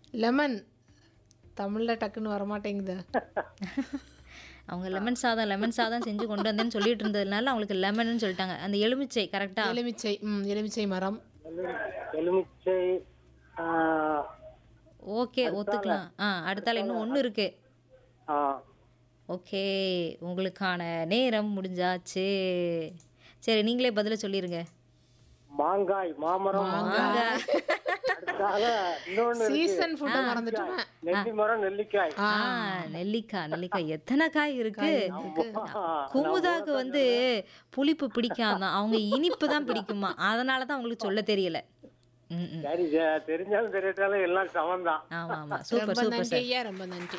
Lemon தமிழ்ல டக்குன்னு வரமாட்டேங்குது அவங்க லெமன் சாதம் லெமன் சாதம் செஞ்சு கொண்டு வந்தேன்னு சொல்லிட்டு இருந்ததுனால அவங்களுக்கு லெமன்னு சொல்லிட்டாங்க அந்த எலுமிச்சை கரெக்டா எலுமிச்சை ம் எலுமிச்சை மரம் எலுமிச்சை ஆ, ஓகே ஒத்துக்கலாம் ஆ அடுத்தால இன்னும் ஒன்று இருக்கு ஆ, ஓகே உங்களுக்கான நேரம் முடிஞ்சாச்சு சரி நீங்களே பதில சொல்லிருங்க மாங்காய் மாமரம் அடுத்ததாக இன்னொன்னு இருக்கு. சீசன் ஃபுட்டை மறந்துட்டேன் நெல்லி மரம் நெல்லிக்காய் ஆ நெல்லிக்காய் நெல்லிக்காய் எத்தனை காய் இருக்கு குமுதாக்கு வந்து புளிப்பு பிடிக்காதான் அவங்க இனிப்பு தான் பிடிக்குமா அதனால தான் அவங்களுக்கு சொல்ல தெரியல ம் ம் சரி சரி, தெரிஞ்சாலும் தெரியாட்டாலும் எல்லாம் சமம் தான் ஆமா ஆமா சூப்பர் ரொம்ப சூப்பர் நன்றி சார் ஐயா ரொம்ப நன்றி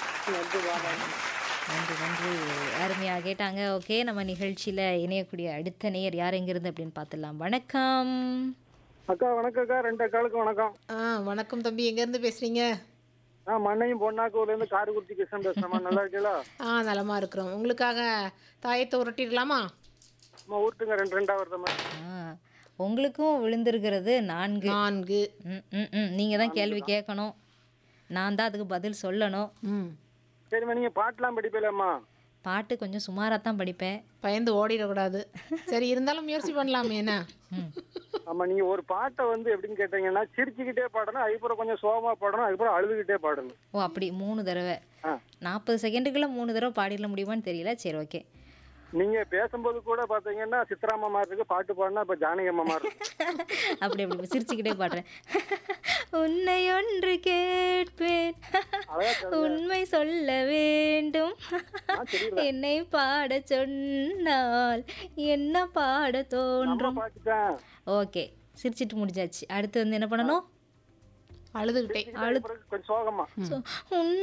நன்றி நன்றி அருமையா கேட்டாங்க ஓகே நம்ம நிகழ்ச்சியில இணையக்கூடிய அடுத்த நேயர் யார் எங்கிருந்து அப்படின்னு பார்த்துடலாம் வணக்கம் அக்கா வணக்கம் அக்கா ரெண்டு அக்காளுக்கு வணக்கம் ஆ வணக்கம் தம்பி எங்க இருந்து பேசுறீங்க நான் மண்ணையும் பொன்னாக்கூர்ல இருந்து காரைக்குடி கிருஷ்ணன் பேசுறேன் நல்லா இருக்கீங்களா ஆ நலமா இருக்கிறோம் உங்களுக்காக தாயத்தை உருட்டிடலாமா அம்மா ஊட்டுங்க ரெண்டு ரெண்டா வருதம்மா ஆ, உங்களுக்கும் விழுந்திருக்கிறது நான்கு நான்கு ம் ம் ம் நீங்கள் தான் கேள்வி கேட்கணும் நான் தான் அதுக்கு பதில் சொல்லணும் ம் சரிம்மா நீங்க பாட்டுலாம் படிப்பீங்களம்மா பாட்டு கொஞ்சம் சுமாராக தான் படிப்பேன் பயந்து ஓடிடக்கூடாது சரி இருந்தாலும் முயற்சி பண்ணலாமே என்ன ம் ஆமா நீங்க ஒரு பாட்டை வந்து எப்படின்னு கேட்டீங்கன்னா சிரிச்சுக்கிட்டே பாடணும் அதுக்கப்புறம் கொஞ்சம் சோகமா பாடணும் அதுக்கப்புறம் அழுதுகிட்டே பாடணும் ஓ அப்படி மூணு தடவை ஆ. நாற்பது செகண்டுக்குள்ள மூணு தடவை பாடிட முடியுமான்னு தெரியல சரி ஓகே நீங்க பேசும்போது கூட பாத்தீங்கன்னா சித்ராமா மாதிரி இருக்கு பாட்டு பாடினா இப்ப ஜானகி அம்மா மாதிரி இருக்கு. அப்படி அப்படி சிரிச்சுக்கிட்டே பாடுறேன் உன்னை ஒன்று கேட்பேன் உண்மை சொல்ல வேண்டும் என்னை பாட சொன்னால் என்ன பாட நம்ம தோன்றும் பாட்டு தான் ஓகே சிரிச்சிட்டு முடிஞ்சாச்சு அடுத்து வந்து என்ன பண்ணணும் அழுதுகிட்டே கொஞ்சம் சோகமா So, உன்